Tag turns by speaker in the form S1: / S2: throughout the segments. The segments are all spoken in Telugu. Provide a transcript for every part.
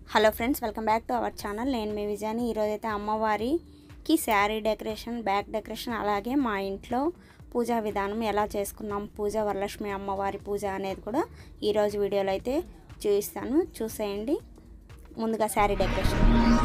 S1: hello friends welcome back to our channel నేను మీ విజయాని ఈరోజైతే అమ్మవారికి శారీ డెకరేషన్ బ్యాక్ డెకరేషన్ అలాగే మా ఇంట్లో పూజా విధానం ఎలా చేసుకున్నాం పూజ వరలక్ష్మి అమ్మవారి పూజ అనేది కూడా ఈరోజు వీడియోలో అయితే చూపిస్తాను చూసేయండి ముందుగా శారీ డెకరేషన్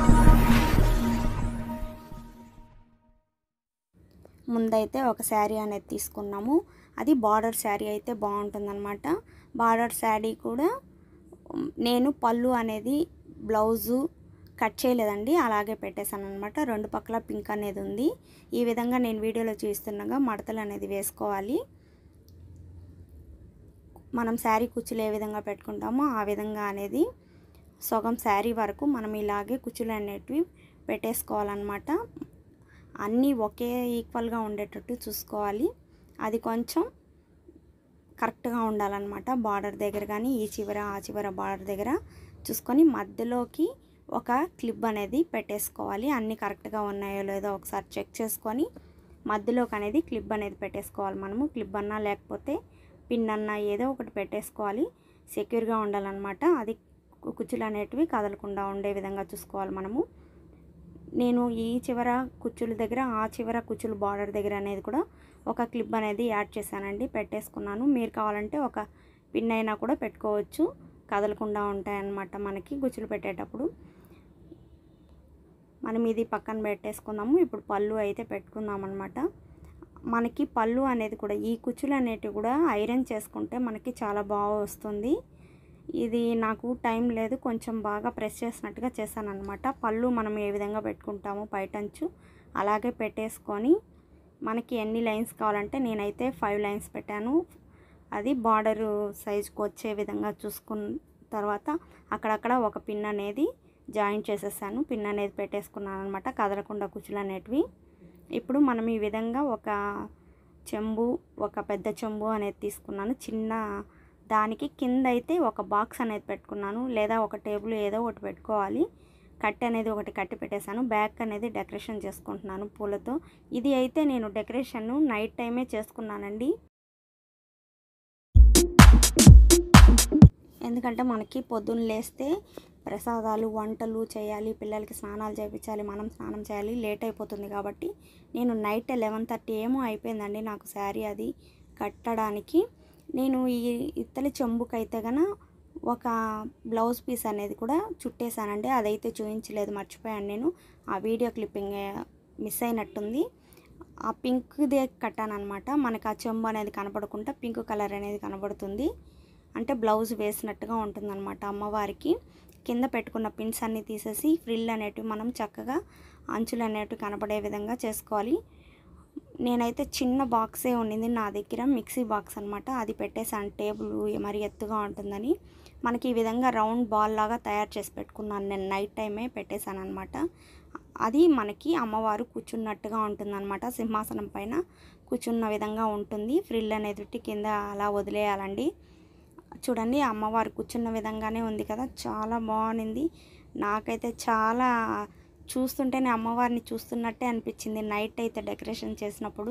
S1: ముందైతే ఒక శారీ అనేది తీసుకున్నాము అది బార్డర్ శారీ అయితే బాగుంటుందన్నమాట బార్డర్ శారీ కూడా నేను పళ్ళు అనేది బ్లౌజు కట్ చేయలేదండి అలాగే పెట్టేశాను అనమాట రెండు పక్కల పింక్ అనేది ఉంది ఈ విధంగా నేను వీడియోలో చూస్తుండగా మడతలు అనేది వేసుకోవాలి మనం శారీ కుచ్చులు ఏ విధంగా పెట్టుకుంటామో ఆ విధంగా అనేది సగం శారీ వరకు మనం ఇలాగే కుచ్చులు అనేటివి పెట్టేసుకోవాలన్నమాట అన్నీ ఒకే ఈక్వల్గా ఉండేటట్టు చూసుకోవాలి అది కొంచెం కరెక్ట్గా ఉండాలన్నమాట బార్డర్ దగ్గర కానీ ఈ చివర ఆ చివర బార్డర్ దగ్గర చూసుకొని మధ్యలోకి ఒక క్లిప్ అనేది పెట్టేసుకోవాలి అన్నీ కరెక్ట్గా ఉన్నాయో లేదో ఒకసారి చెక్ చేసుకొని మధ్యలోకి అనేది క్లిప్ అనేది పెట్టేసుకోవాలి మనము క్లిప్ అన్నా లేకపోతే పిన్ అన్నా ఏదో ఒకటి పెట్టేసుకోవాలి సెక్యూర్గా ఉండాలన్నమాట అది కుచ్చులు అనేటివి కదలకుండా ఉండే విధంగా చూసుకోవాలి మనము నేను ఈ చివర కుచ్చుల దగ్గర ఆ చివర కుచ్చులు బార్డర్ దగ్గర అనేది కూడా ఒక క్లిప్ అనేది యాడ్ చేశానండి పెట్టేసుకున్నాను మీరు కావాలంటే ఒక పిన్ అయినా కూడా పెట్టుకోవచ్చు కదలకుండా ఉంటాయన్నమాట మనకి గుచ్చులు పెట్టేటప్పుడు మనం ఇది పక్కన పెట్టేసుకుందాము ఇప్పుడు పళ్ళు అయితే పెట్టుకుందాం అనమాట మనకి పళ్ళు అనేది కూడా ఈ కుచ్చులు అనేటివి కూడా ఐరన్ చేసుకుంటే మనకి చాలా బాగా వస్తుంది ఇది నాకు టైం లేదు కొంచెం బాగా ప్రెస్ చేసినట్టుగా చేశాను అనమాట పళ్ళు మనం ఏ విధంగా పెట్టుకుంటామో పైటంచు అలాగే పెట్టేసుకొని మనకి ఎన్ని లైన్స్ కావాలంటే నేనైతే ఫైవ్ లైన్స్ పెట్టాను అది బార్డర్ సైజుకి వచ్చే విధంగా చూసుకున్న తర్వాత అక్కడక్కడ ఒక పిన్ అనేది జాయిన్ చేసేసాను పిన్ అనేది పెట్టేసుకున్నాను అనమాట కదలకుండా కుచ్చులు అనేటివి ఇప్పుడు మనం ఈ విధంగా ఒక చెంబు ఒక పెద్ద చెంబు అనేది తీసుకున్నాను చిన్న దానికి కింద అయితే ఒక బాక్స్ అనేది పెట్టుకున్నాను లేదా ఒక టేబుల్ ఏదో ఒకటి పెట్టుకోవాలి కట్టి అనేది ఒకటి కట్టి పెట్టేశాను బ్యాక్ అనేది డెకరేషన్ చేసుకుంటున్నాను పూలతో ఇది అయితే నేను డెకరేషన్ నైట్ టైమే చేసుకున్నానండి ఎందుకంటే మనకి పొద్దున్న లేస్తే ప్రసాదాలు వంటలు చేయాలి పిల్లలకి స్నానాలు చేయించాలి మనం స్నానం చేయాలి లేట్ అయిపోతుంది కాబట్టి నేను నైట్ లెవెన్ థర్టీ ఏమో అయిపోయిందండి నాకు శారీ అది కట్టడానికి నేను ఈ ఇత్తలి చెంబుకైతే గన ఒక బ్లౌజ్ పీస్ అనేది కూడా చుట్టేశానండి అదైతే చూపించలేదు మర్చిపోయాను నేను ఆ వీడియో క్లిప్పింగ్ మిస్ అయినట్టుంది ఆ పింక్దే కట్టాను అనమాట మనకు ఆ చెంబు అనేది కనపడకుండా పింక్ కలర్ అనేది కనబడుతుంది అంటే బ్లౌజ్ వేసినట్టుగా ఉంటుందన్నమాట అమ్మవారికి కింద పెట్టుకున్న పిన్స్ అన్నీ తీసేసి ఫ్రిల్ అనేటివి మనం చక్కగా అంచులు అనేటివి కనపడే విధంగా చేసుకోవాలి నేనైతే చిన్న బాక్సే ఉండింది నా దగ్గర మిక్సీ బాక్స్ అనమాట అది పెట్టేసాను టేబుల్ మరి ఎత్తుగా ఉంటుందని మనకి ఈ విధంగా రౌండ్ బాల్ లాగా తయారు చేసి పెట్టుకున్నాను నేను నైట్ టైమే పెట్టేశాను అనమాట అది మనకి అమ్మవారు కూర్చున్నట్టుగా ఉంటుందన్నమాట సింహాసనం పైన కూర్చున్న విధంగా ఉంటుంది ఫ్రిల్ అనేది కింద అలా వదిలేయాలండి చూడండి అమ్మవారు కూర్చున్న విధంగానే ఉంది కదా చాలా బాగుంది నాకైతే చాలా చూస్తుంటేనే అమ్మవారిని చూస్తున్నట్టే అనిపించింది నైట్ అయితే డెకరేషన్ చేసినప్పుడు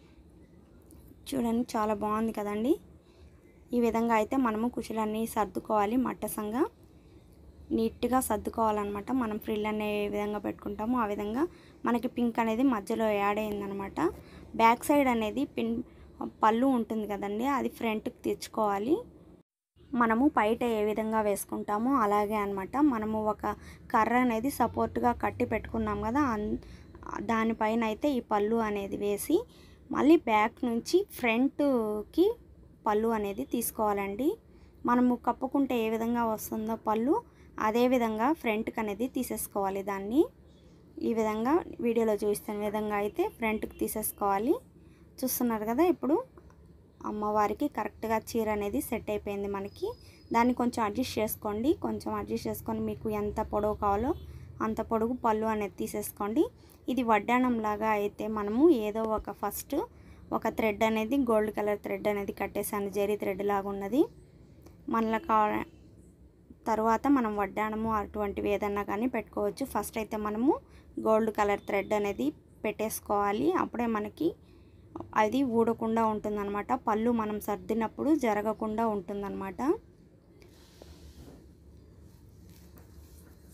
S1: చూడండి చాలా బాగుంది కదండి ఈ విధంగా అయితే మనము కుషులన్నీ సర్దుకోవాలి మట్టసంగా నీట్గా సర్దుకోవాలన్నమాట మనం ఫ్రిల్ అనే విధంగా పెట్టుకుంటాము ఆ విధంగా మనకి పింక్ అనేది మధ్యలో యాడ్ అయిందనమాట బ్యాక్ సైడ్ అనేది పిన్ పళ్ళు ఉంటుంది కదండి అది ఫ్రంట్కి తెచ్చుకోవాలి మనము బయట ఏ విధంగా వేసుకుంటామో అలాగే అనమాట మనము ఒక కర్ర అనేది సపోర్ట్గా కట్టి పెట్టుకున్నాం కదా దానిపైన అయితే ఈ పళ్ళు అనేది వేసి మళ్ళీ బ్యాక్ నుంచి ఫ్రంట్కి పళ్ళు అనేది తీసుకోవాలండి మనము కప్పుకుంటే ఏ విధంగా వస్తుందో పళ్ళు అదే విధంగా ఫ్రంట్కి అనేది తీసేసుకోవాలి దాన్ని ఈ విధంగా వీడియోలో చూస్తున్న విధంగా అయితే ఫ్రంట్కి తీసేసుకోవాలి చూస్తున్నారు కదా ఇప్పుడు అమ్మవారికి కరెక్ట్గా చీర అనేది సెట్ అయిపోయింది మనకి దాన్ని కొంచెం అడ్జస్ట్ చేసుకోండి కొంచెం అడ్జస్ట్ చేసుకొని మీకు ఎంత పొడవు కావాలో అంత పొడుగు పళ్ళు అనేది తీసేసుకోండి ఇది వడ్డాణం లాగా అయితే మనము ఏదో ఒక ఫస్ట్ ఒక థ్రెడ్ అనేది గోల్డ్ కలర్ థ్రెడ్ అనేది కట్టేసాను జరీ థ్రెడ్ లాగా ఉన్నది మనలో కావాల తర్వాత మనం వడ్డాణము అటువంటివి ఏదన్నా కానీ పెట్టుకోవచ్చు ఫస్ట్ అయితే మనము గోల్డ్ కలర్ థ్రెడ్ అనేది పెట్టేసుకోవాలి అప్పుడే మనకి అది ఊడకుండా ఉంటుందన్నమాట పళ్ళు మనం సర్దినప్పుడు జరగకుండా ఉంటుందన్నమాట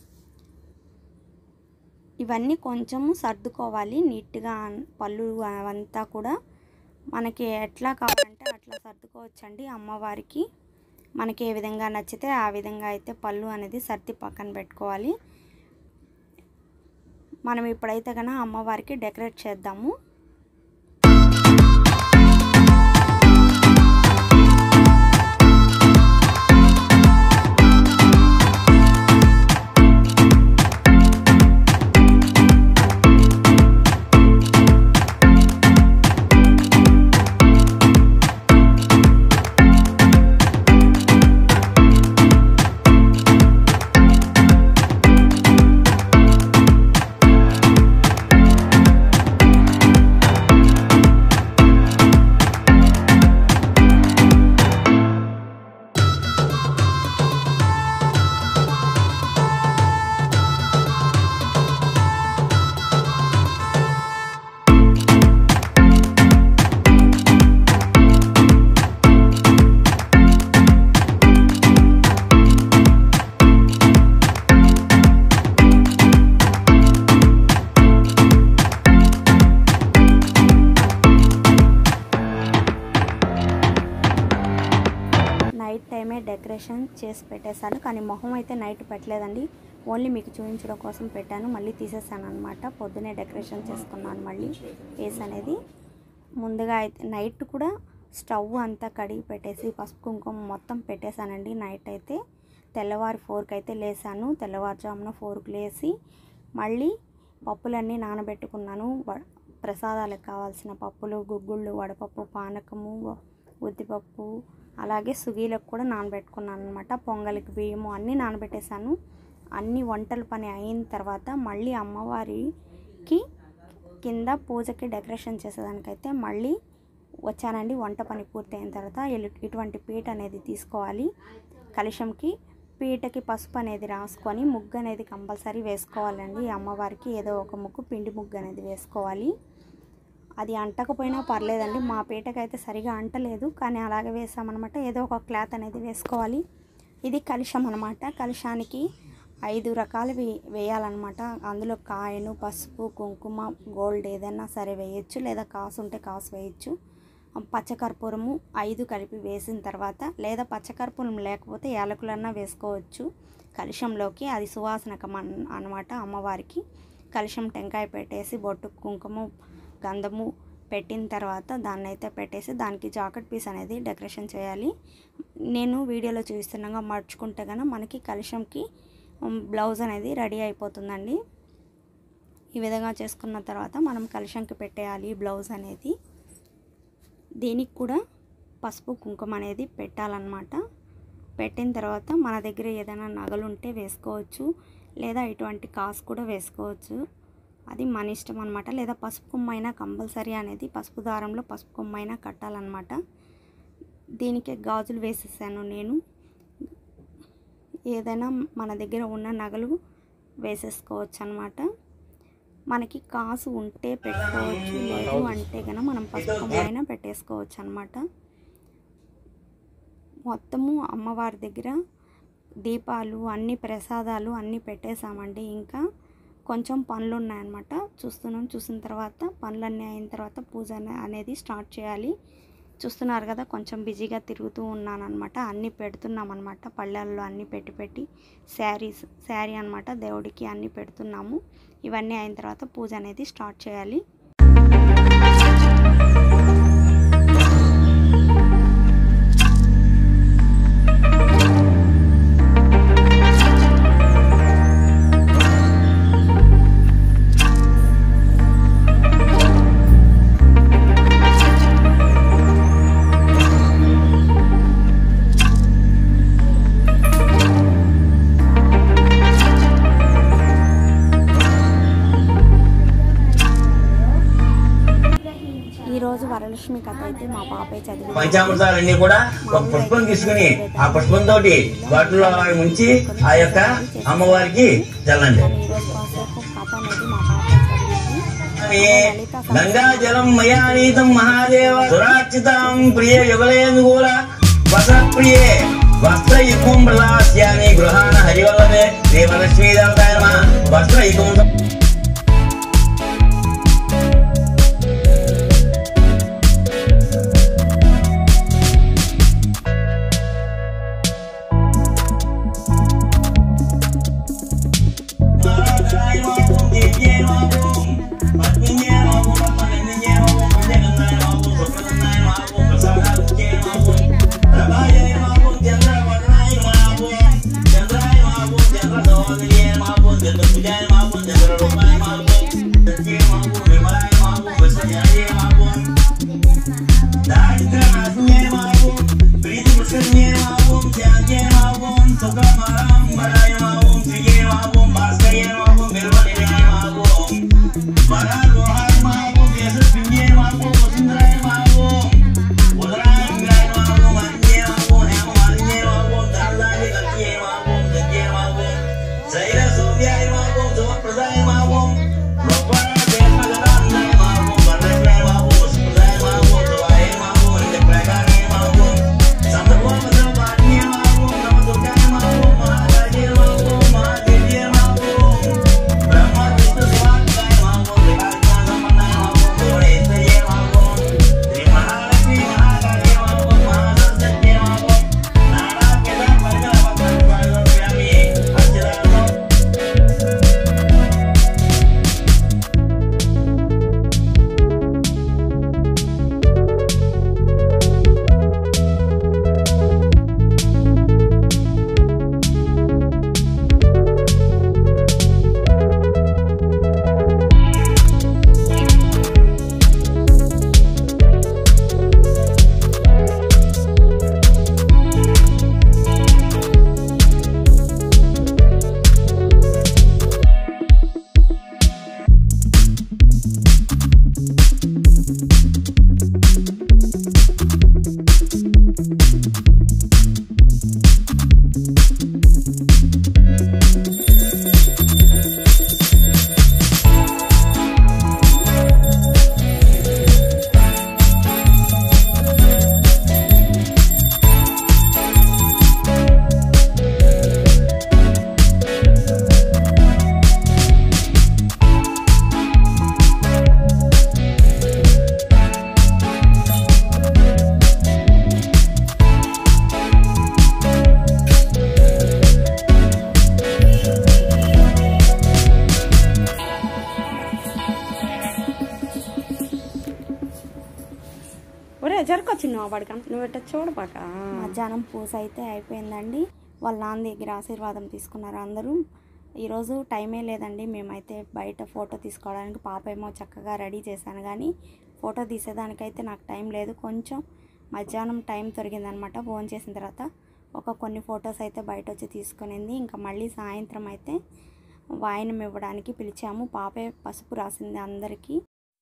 S1: ఇవన్నీ కొంచెం సర్దుకోవాలి నీట్గా పళ్ళు అవంతా కూడా మనకి ఎట్లా కావాలంటే అట్లా సర్దుకోవచ్చండి అమ్మవారికి మనకి ఏ విధంగా నచ్చితే ఆ విధంగా అయితే పళ్ళు అనేది సర్ది పక్కన పెట్టుకోవాలి మనం ఇప్పుడైతే కన్నా అమ్మవారికి డెకరేట్ చేద్దాము నైట్ టైమే డెకరేషన్ చేసి పెట్టేశాను కానీ మొహం అయితే నైట్ పెట్టలేదండి ఓన్లీ మీకు చూపించడం కోసం పెట్టాను మళ్ళీ తీసేసాను అనమాట పొద్దునే డెకరేషన్ చేసుకున్నాను మళ్ళీ ఫేస్ అనేది ముందుగా అయితే నైట్ కూడా స్టవ్ అంతా కడిగి పెట్టేసి పసుపు కుంకుమ మొత్తం పెట్టేశానండి నైట్ అయితే తెల్లవారు ఫోర్కి అయితే లేసాను తెల్లవారుజామున ఫోర్కి లేసి మళ్ళీ పప్పులన్నీ నానబెట్టుకున్నాను వ- ప్రసాదాలకు కావాల్సిన పప్పులు గుగ్గుళ్ళు వడపప్పు పానకము ఉద్దిపప్పు అలాగే సుగీలకు కూడా నానబెట్టుకున్నాను అనమాట పొంగలికి బియ్యము అన్నీ నానబెట్టేశాను అన్ని వంటల పని అయిన తర్వాత మళ్ళీ అమ్మవారికి కింద పూజకి డెకరేషన్ చేసేదానికైతే మళ్ళీ వచ్చానండి వంట పని పూర్తయిన తర్వాత ఇలు- ఇటువంటి పీట అనేది తీసుకోవాలి కలశంకి పీటకి పసుపు అనేది రాసుకొని ముగ్గు అనేది కంపల్సరీ వేసుకోవాలండి ఈ అమ్మవారికి ఏదో ఒక ముగ్గు పిండి ముగ్గు అనేది వేసుకోవాలి అది అంటకపోయినా పర్లేదండి మా పీటకైతే సరిగా అంటలేదు కానీ అలాగే వేసామన్నమాట ఏదో ఒక క్లాత్ అనేది వేసుకోవాలి ఇది కలుషం అనమాట కలుషానికి ఐదు రకాలు వే వేయాలన్నమాట అందులో కాయను పసుపు కుంకుమ గోల్డ్ ఏదైనా సరే వేయచ్చు లేదా కాసు ఉంటే కాసు వేయచ్చు పచ్చకర్పూరము ఐదు కలిపి వేసిన తర్వాత లేదా పచ్చకర్పూరం లేకపోతే యాలకులన్నా వేసుకోవచ్చు కలుషంలోకి అది సువాసనకం అన్- అన్నమాట అమ్మవారికి కలుషం టెంకాయ పెట్టేసి బొట్టు కుంకుమ గంధము పెట్టిన తర్వాత దాన్ని అయితే పెట్టేసి దానికి జాకెట్ పీస్ అనేది డెకరేషన్ చేయాలి నేను వీడియోలో చూపిస్తున్నాగా మర్చుకుంటే కనుక మనకి కలుషంకి ఉమ్, బ్లౌజ్ అనేది రెడీ అయిపోతుందండి ఈ విధంగా చేసుకున్న తర్వాత మనం కలుషంకి పెట్టేయాలి బ్లౌజ్ అనేది దీనికి కూడా పసుపు కుంకుమ అనేది పెట్టాలన్నమాట పెట్టిన తర్వాత మన దగ్గర ఏదైనా నగలు ఉంటే వేసుకోవచ్చు లేదా ఇటువంటి కాసు కూడా వేసుకోవచ్చు అది మన ఇష్టం అనమాట లేదా పసుపు కొమ్మ అయినా కంపల్సరీ అనేది పసుపు దారంలో పసుపు కొమ్మ అయినా కట్టాలన్నమాట దీనికి గాజులు వేసేసాను నేను ఏదైనా మన దగ్గర ఉన్న నగలు వేసేసుకోవచ్చు అనమాట మనకి కాసు ఉంటే పెట్టుకోవచ్చు లేదు అంటే కనుక మనం పసుపు కొమ్మ అయినా పెట్టేసుకోవచ్చు అనమాట మొత్తము అమ్మవారి దగ్గర దీపాలు అన్ని ప్రసాదాలు అన్నీ పెట్టేశామండి ఇంకా కొంచెం పనులు ఉన్నాయన్నమాట చూస్తున్నాం చూసిన తర్వాత పనులన్నీ అయిన తర్వాత పూజ అనే- అనేది స్టార్ట్ చేయాలి చూస్తున్నారు కదా కొంచెం బిజీగా తిరుగుతూ ఉన్నాను అనమాట అన్నీ పెడుతున్నాం అనమాట పళ్ళల్లో అన్నీ పెట్టి పెట్టి శారీస్ శారీ అనమాట దేవుడికి అన్నీ పెడుతున్నాము ఇవన్నీ అయిన తర్వాత పూజ అనేది స్టార్ట్ చేయాలి ఈరోజు వరలక్ష్మి కథ అయితే మా పాపే చదివి
S2: పంచామృతాలన్నీ కూడా ఒక పుష్పం తీసుకుని ఆ పుష్పం తోటి వాటిలో ఉంచి ఆ యొక్క అమ్మవారికి చల్లండి
S1: కానీ ఈరోజు కాసేపు కథ అనేది మా పాపే చదివింది
S2: అని గంగా జలం మయానీతం మహాదేవ సురార్చితం ప్రియ యుగలేందుకూల వస ప్రియే వస్త్ర యుగం ప్రలాస్యాని గృహాన హరివల్లభే దేవలక్ష్మీ దేవతాయ నమః వస్త్ర యుగం జగ పూజాయ మావం జగ రూపాయ మావం సత్య మావం విమలాయ మావం విశ్వజాయ మావం దారిద్ర నాశన్యాయ మావం ప్రీతి పుష్కరణ్యాయ మావం త్యాగ్యాయ మావం సుఖమారాం వరాయ మావం శ్రీయ మావం భాస్కర్య మావం బిల్వనిలయాయ మావం వరారోహాయ మావం యశస్విన్యాయ మావం వసుంధరాయ మావం ఉదరాంగాయ మావం అన్యాయ మావం హేమమాలిన్యాయ మావం దాల్లాయ గత్యాయ మావం సత్యాయ మావం శైల సూర్యాయ మావం శుభప్రదాయ మావం లోపాయ దేవగదాంగాయ మావం వరదాయ మావం వసుప్రదాయ మావం శివాయ మావం నిత్యప్రకారాయ మావం సందర్భోపద్రవాణ్యాయ మావం నమదుర్గాయ మావం మహారాజాయ మావం మహాదేవ్యాయ మావం బ్రహ్మ విష్ణు శివాత్మాయ మావం విరాజమాన సంపన్నాయ మావం గౌరేశ్వర్యాయ మావం శ్రీ మహాలక్ష్మి మహాకాళీ మావం మహాసరస్వత్యాయ మావం నారాకేద పరిగణ భక్త స్వామి అర్చనార్థం
S1: ఒరే జరకొచ్చిన వాడికి నువ్వు ఇట్ట చూడపాక మధ్యాహ్నం పూజ అయితే అయిపోయిందండి వాళ్ళ నాన్న దగ్గర ఆశీర్వాదం తీసుకున్నారు అందరూ ఈరోజు టైమే లేదండి మేమైతే బయట ఫోటో తీసుకోవడానికి పాప ఏమో చక్కగా రెడీ చేశాను కానీ ఫోటో తీసేదానికైతే నాకు టైం లేదు కొంచెం మధ్యాహ్నం టైం దొరికిందనమాట ఫోన్ చేసిన తర్వాత ఒక కొన్ని ఫొటోస్ అయితే బయట వచ్చి తీసుకునింది ఇంకా మళ్ళీ సాయంత్రం అయితే వాయినం ఇవ్వడానికి పిలిచాము పాపే పసుపు రాసింది అందరికీ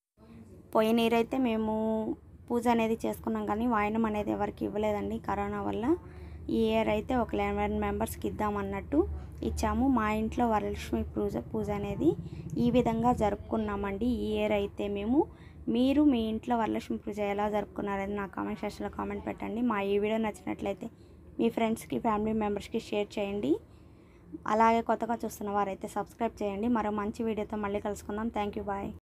S1: పోయిన ఇయర్ అయితే మేము పూజ అనేది చేసుకున్నాం కానీ వాయనం అనేది ఎవరికి ఇవ్వలేదండి కరోనా వల్ల ఈ ఇయర్ అయితే ఒక లెవెన్ మెంబర్స్కి ఇద్దామన్నట్టు ఇచ్చాము మా ఇంట్లో వరలక్ష్మి పూజ పూజ అనేది ఈ విధంగా జరుపుకున్నామండి ఈ ఇయర్ అయితే మేము మీరు మీ ఇంట్లో వరలక్ష్మి పూజ ఎలా జరుపుకున్నారని నా కామెంట్ సెక్షన్లో కామెంట్ పెట్టండి మా ఈ వీడియో నచ్చినట్లయితే మీ ఫ్రెండ్స్కి ఫ్యామిలీ మెంబర్స్కి షేర్ చేయండి అలాగే కొత్తగా చూస్తున్న వారైతే సబ్స్క్రైబ్ చేయండి మరో మంచి వీడియోతో మళ్ళీ కలుసుకుందాం థ్యాంక్ యూ బాయ్